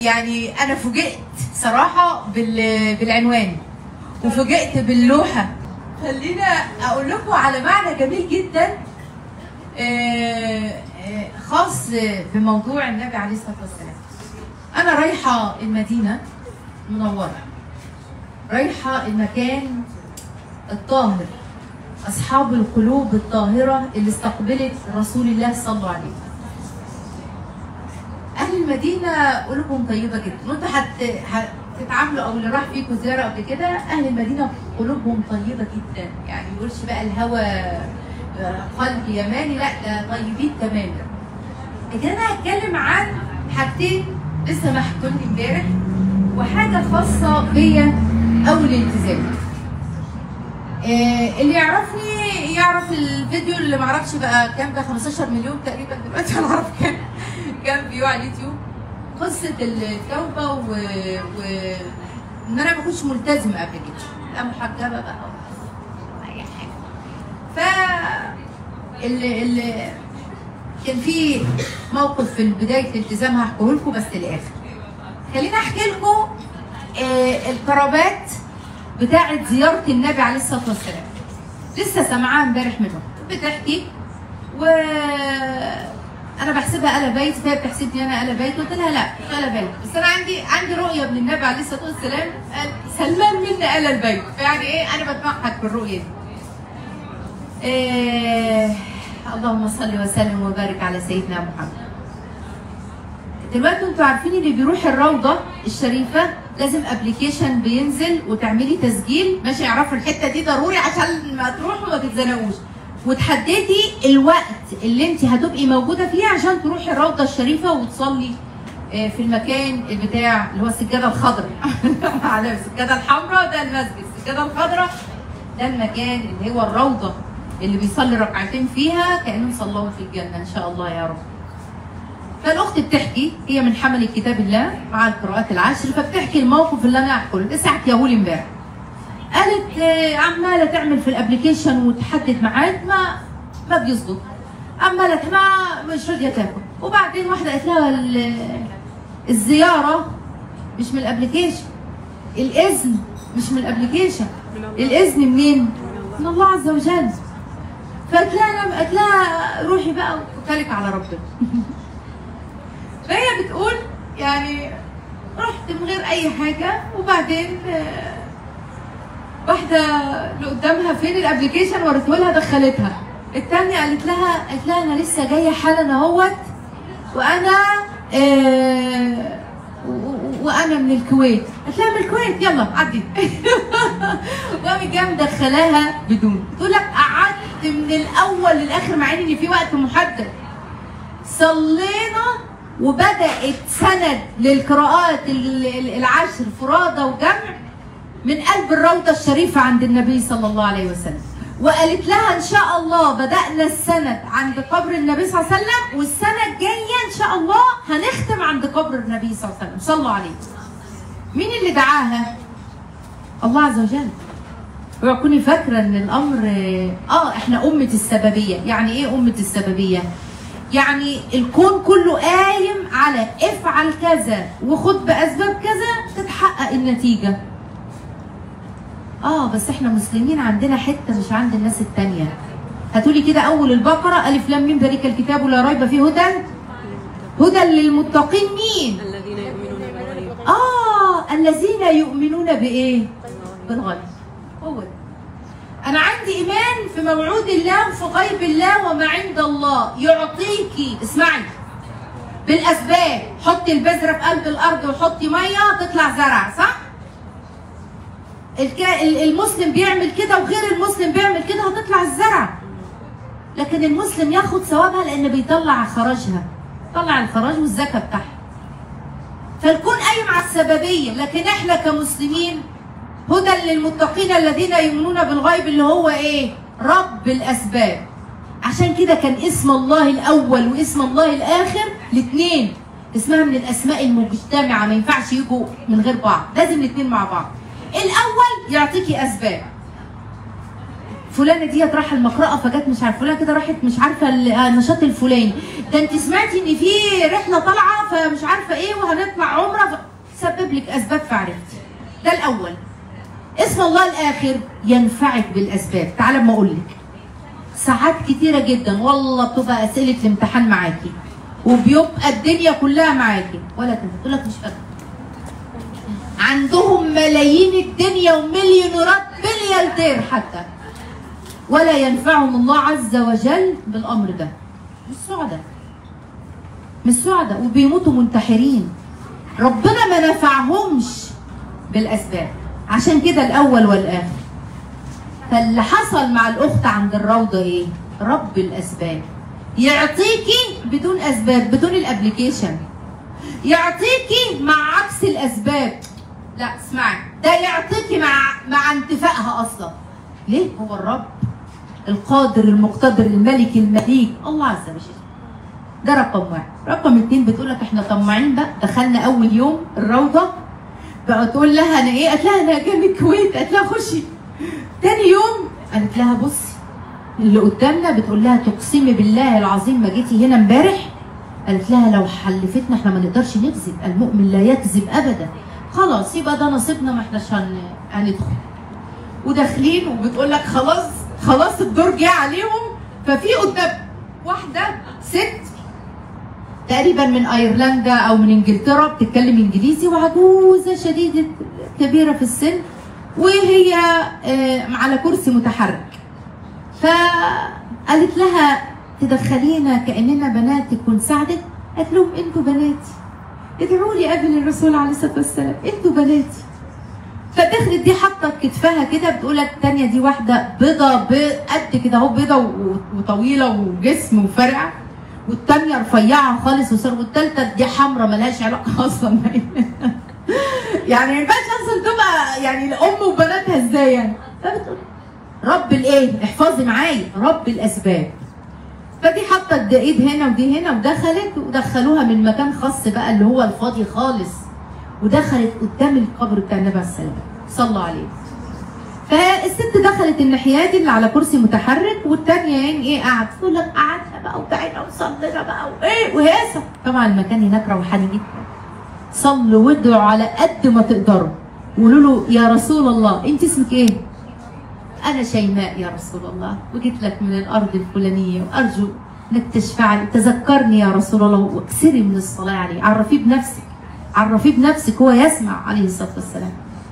يعني انا فوجئت صراحه بال- بالعنوان وفوجئت باللوحه خلينا اقول لكم على معنى جميل جدا آه، آه، خاص بموضوع النبي عليه الصلاه والسلام انا رايحه المدينه منوره رايحه المكان الطاهر اصحاب القلوب الطاهره اللي استقبلت رسول الله صلى الله عليه وسلم اهل المدينه قلوبهم طيبه جدا وانتوا هت... هتتعاملوا او اللي راح فيكم زياره قبل كده اهل المدينه قلوبهم طيبه جدا يعني ما يقولش بقى الهوى آه، قلب يماني لا ده طيبين تماما لكن انا هتكلم عن حاجتين لسه محكولي امبارح وحاجه خاصه بيا او الالتزام آه، اللي يعرفني يعرف الفيديو اللي معرفش بقى كام بقى 15 مليون تقريبا دلوقتي انا اعرف كام كام فيو على اليوتيوب قصه التوبه و, و... ان انا ما كنتش ملتزمه قبل كده لا محجبه بقى ولا اي حاجه ف اللي اللي كان في موقف في بدايه الالتزام هحكيه لكم بس للاخر خليني احكي لكم آه القرابات بتاعه زياره النبي عليه الصلاه والسلام لسه سامعاها امبارح منهم بتحكي و انا بحسبها آل بيت فهي بتحسبني انا آل بيت قلت لها لا مش آل بيت بس انا عندي عندي رؤيه من النبي عليه الصلاه والسلام قال سلمان منا آل البيت فيعني ايه انا بتمحك بالرؤيه دي إيه اللهم صل وسلم وبارك على سيدنا محمد دلوقتي انتوا عارفين اللي بيروح الروضه الشريفه لازم ابلكيشن بينزل وتعملي تسجيل ماشي يعرفوا الحته دي ضروري عشان ما تروحوا ما تتزنقوش وتحددي الوقت اللي انت هتبقي موجوده فيه عشان تروحي الروضه الشريفه وتصلي آه، في المكان بتاع اللي هو السجاده الخضراء على السجاده الحمراء ده المسجد السجاده الخضراء ده المكان اللي هو الروضه اللي بيصلي ركعتين فيها كانهم صلوا في الجنه ان شاء الله يا رب فالاخت بتحكي هي من حمل كتاب الله مع القراءات العشر فبتحكي الموقف اللي انا هحكيه لسه حكيهولي امبارح قالت آه، عماله تعمل في الابلكيشن وتحدد ميعاد ما ما بيظبط عماله ما مش راضيه تاكل وبعدين واحده قالت لها ال- الزياره مش من الابلكيشن الاذن مش من الابلكيشن الاذن منين؟ من الله عز وجل فقالت لها قالت لها روحي بقى وتوكلك على ربنا فهي بتقول يعني رحت من غير اي حاجه وبعدين آه، واحده اللي قدامها فين الابلكيشن وريته لها دخلتها التانية قالت لها قالت لها انا لسه جايه حالا اهوت وانا آه و- و- وانا من الكويت قالت لها من الكويت يلا عدي وقامت جايه مدخلاها بدون تقول لك قعدت من الاول للاخر مع ان في وقت محدد صلينا وبدات سند للقراءات ال- ال- العشر فرادى وجمع من قلب الروضه الشريفه عند النبي صلى الله عليه وسلم وقالت لها ان شاء الله بدانا السند عند قبر النبي صلى الله عليه وسلم والسنه الجايه ان شاء الله هنختم عند قبر النبي صلى الله عليه وسلم صلوا عليه مين اللي دعاها الله عز وجل اوعى تكوني فاكره ان الامر اه احنا امه السببيه يعني ايه امه السببيه يعني الكون كله قايم على افعل كذا وخد باسباب كذا تتحقق النتيجه اه بس احنا مسلمين عندنا حته مش عند الناس التانية هاتولي كده اول البقره الف لام ميم ذلك الكتاب لا ريب فيه هدى هدى للمتقين مين الذين يؤمنون بالغيب اه الذين يؤمنون بايه بالغيب هو ده. انا عندي ايمان في موعود الله وفي غيب الله وما عند الله يعطيكي اسمعي بالاسباب حطي البذره في قلب الارض وحطي ميه تطلع زرع صح الك- ال- المسلم بيعمل كده وغير المسلم بيعمل كده هتطلع الزرع لكن المسلم ياخد ثوابها لان بيطلع خراجها طلع الخراج والزكاه بتاعها فالكون قايم على السببيه لكن احنا كمسلمين هدى للمتقين الذين يؤمنون بالغيب اللي هو ايه رب الاسباب عشان كده كان اسم الله الاول واسم الله الاخر الاثنين اسمها من الاسماء المجتمعه ما ينفعش يجوا من غير بعض لازم الاثنين مع بعض الاول يعطيكي اسباب فلانه ديت رايحه المقرأة فجت مش عارفه فلانه كده راحت مش عارفه ال- آه، النشاط الفلاني ده انت سمعتي ان في رحله طالعه فمش عارفه ايه وهنطلع عمره ف... يسبب لك اسباب فعرفتي ده الاول اسم الله الاخر ينفعك بالاسباب تعالى اما اقول لك ساعات كتيره جدا والله بتبقى اسئله الامتحان معاكي وبيبقى الدنيا كلها معاكي ولا تنسى تقول لك مش قادره عندهم ملايين الدنيا ومليونيرات ملياردير حتى ولا ينفعهم الله عز وجل بالامر ده مش سعداء مش سعداء وبيموتوا منتحرين ربنا ما نفعهمش بالاسباب عشان كده الاول والاخر فاللي حصل مع الاخت عند الروضه ايه رب الاسباب يعطيكي بدون اسباب بدون الابليكيشن يعطيكي مع عكس الاسباب لا اسمعي ده يعطيكي مع مع انتفائها اصلا ليه هو الرب القادر المقتدر الملك المليك الله عز وجل ده رقم واحد رقم اتنين بتقول لك احنا طماعين بقى دخلنا اول يوم الروضه بقى تقول لها انا ايه قالت لها انا جاي من الكويت قالت لها خشي تاني يوم قالت لها بصي اللي قدامنا بتقول لها تقسمي بالله العظيم ما جيتي هنا امبارح قالت لها لو حلفتنا احنا ما نقدرش نكذب المؤمن لا يكذب ابدا خلاص يبقى ده نصيبنا ما احناش هن... هندخل وداخلين وبتقول لك خلاص خلاص الدور جه عليهم ففي قدام واحده ست تقريبا من ايرلندا او من انجلترا بتتكلم انجليزي وعجوزه شديده كبيره في السن وهي آه، على كرسي متحرك فقالت لها تدخلينا كاننا بناتك ونساعدك قالت لهم انتوا بناتي ادعوا لي قبل الرسول عليه الصلاه والسلام انتوا بناتي فدخلت دي حاطه كتفها كده بتقول لك الثانيه دي واحده بيضه بي- قد كده اهو بيضه و- وطويله وجسم وفرعه والثانيه رفيعه خالص وصار والثالثه دي حمراء ملهاش علاقه اصلا يعني ما ينفعش اصلا تبقى يعني الام وبناتها ازاي يعني فبتقول رب الايه احفظي معايا رب الاسباب فدي حاطه الد- ايد هنا ودي هنا ودخلت ودخلوها من مكان خاص بقى اللي هو الفاضي خالص ودخلت قدام القبر بتاع النبي عليه السلام صلى الله عليه فالست دخلت الناحيه دي اللي على كرسي متحرك والتانيه يعني ايه قعدت تقول لك قعدنا بقى وتعينا وصلينا بقى وايه وهيصه طبعا المكان هناك روحاني جدا صلوا وادعوا على قد ما تقدروا وقولوا له يا رسول الله انت اسمك ايه؟ انا شيماء يا رسول الله وجيت لك من الارض الفلانيه وارجو انك تشفع لي تذكرني يا رسول الله واكثري من الصلاه عليه عرفيه بنفسك عرفيه بنفسك هو يسمع عليه الصلاه والسلام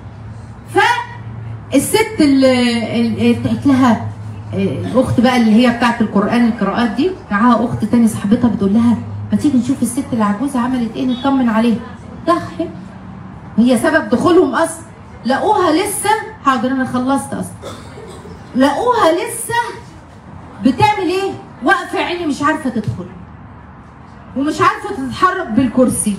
فالست اللي اللي قالت لها آه، الاخت بقى اللي هي بتاعت القران القراءات دي معاها اخت تاني صاحبتها بتقول لها ما تيجي نشوف الست العجوزه عملت ايه نطمن عليها ضحت هي سبب دخولهم اصلا لقوها لسه حاضر انا خلصت اصلا لقوها لسه بتعمل ايه واقفه يا عيني مش عارفه تدخل ومش عارفه تتحرك بالكرسي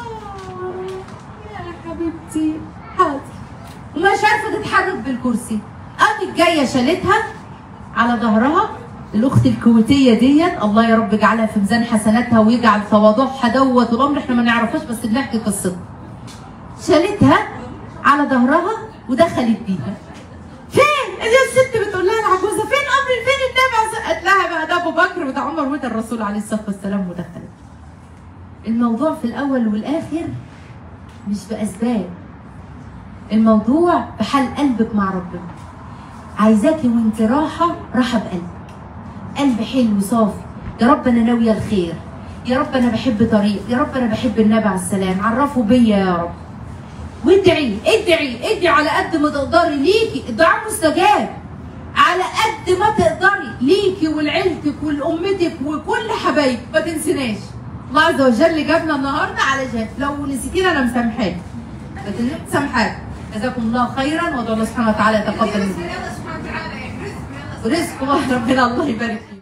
يا حبيبتي حاضر ومش عارفه تتحرك بالكرسي قامت جايه شالتها على ظهرها الاخت الكويتيه ديت الله يا رب يجعلها في ميزان حسناتها ويجعل تواضعها دوت والامر احنا ما نعرفهاش بس بنحكي قصتها شالتها على ظهرها ودخلت بيها فين؟ هي الست بتقول لها العجوزه فين امر فين النبي عليه الصلاة- قالت لها بقى ده ابو بكر وده عمر وده الرسول عليه الصلاه والسلام ودخلت. الموضوع في الاول والاخر مش باسباب. الموضوع بحال قلبك مع ربنا. عايزاكي وانت راحه راحه بقلبك. قلب حلو صافي يا رب انا ناويه الخير يا رب انا بحب طريق يا رب انا بحب النبي عليه السلام عرفوا بيا يا رب وادعي ادعي ادعي على قد ما تقدري ليكي الدعاء مستجاب على قد ما تقدري ليكي ولعيلتك ولامتك وكل حبايبك ما تنسيناش الله عز وجل جابنا النهارده علشان لو نسيتينا انا مسامحاك لكن مسامحاك جزاكم الله خيرا وادعو الله سبحانه وتعالى يتقبل منكم رزق سبحانه وتعالى يعني رزق يلا رزق ربنا الله يبارك فيك